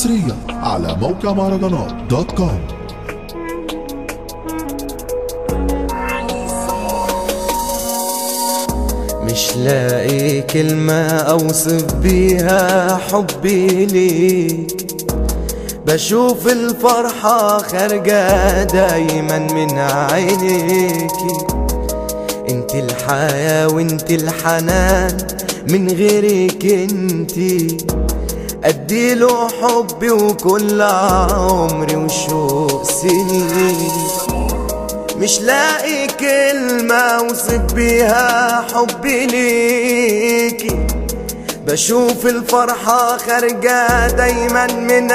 حصريا على موقع مهرجانات دوت كوم مش لاقي كلمة أوصف بيها حبي ليك بشوف الفرحة خارجة دايما من عينيكي انت الحياة وانت الحنان من غيرك انتي اديله حبي وكل عمري وشوق سنين مش لاقي كلمة اوصف بيها حبي ليكي بشوف الفرحة خارجة دايما من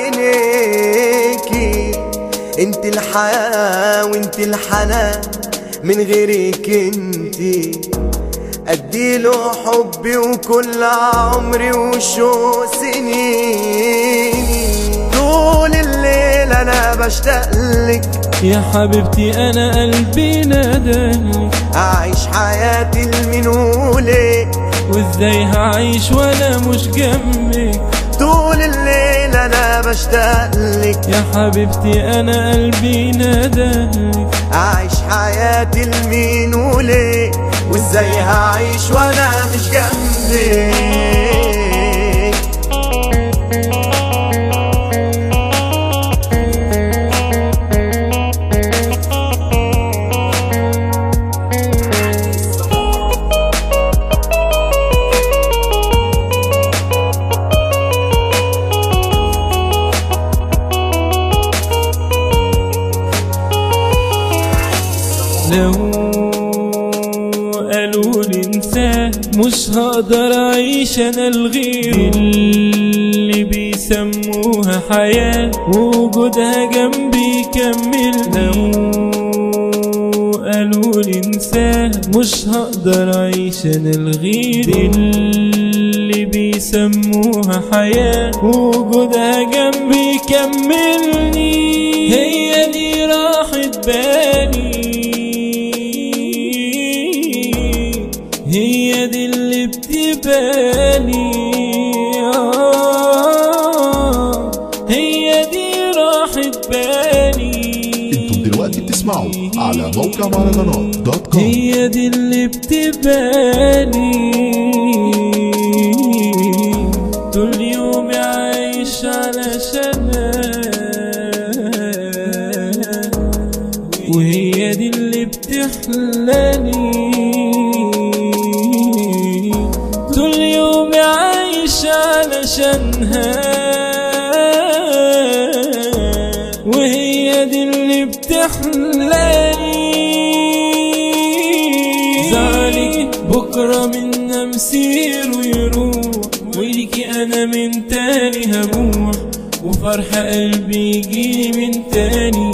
عينيكي انت الحياة وانت الحنان من غيرك انتي اديله حبي وكل عمري وشوق سنين طول الليل انا بشتاقلك يا حبيبتي انا قلبي ناداني اعيش حياتي المنولك وازاي هعيش وانا مش جنبك طول الليل انا بشتاقلك يا حبيبتي انا قلبي ناداني اعيش حياتي المنولك وازاي هعيش وانا مش جنبك لو قالوا لي انساه مش هقدر اعيش انا لغيره اللي بيسموها حياة وجودها جنبي يكمل لو قالوا لي انساه مش هقدر اعيش انا لغيره اللي بيسموها حياة وجودها جنبي يكملني هي دي راحة بالي هي دي اللي بتبالي آه، هي دي راحة بالي انتم دلوقتي بتسمعوا على موقع مهرجانات دوت كوم هي دي اللي بتبالي طول يومي عايش علشانها وهي دي اللي بتحلاني طول يومي عايش علشانها وهي دي اللي بتحلاني زعلك بكرة منا مسير ويروح وليكي أنا من تاني هبوح وفرح قلبي يجي من تاني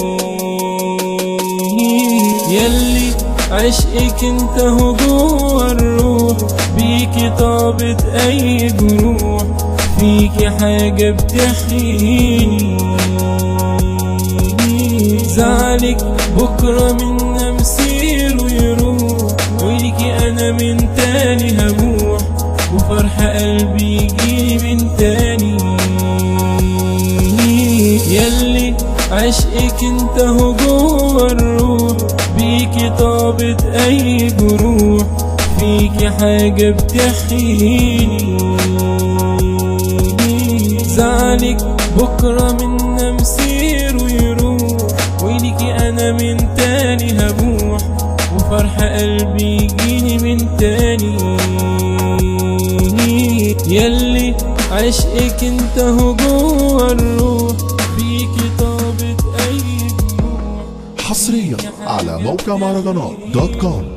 يلي عشقك انت هو جوه الروح بيكي طابت اي جروح فيكي حاجة بتحييني زعلك بكرة منا مسير ويروح وليكي انا من تاني هبوح وفرح قلبي يجي من تاني يلي عشقك انت هو جوه الروح بيكي طابت اي جروح فيكي حاجة بتحييني زعلك بكرة منا مسير ويروح وليكي انا من تاني هبوح وفرح قلبي يجيني من تاني يلي عشقك انت هو جوه الروح فيكي طابت اي جروح حصريا على موقع مهرجانات دوت كوم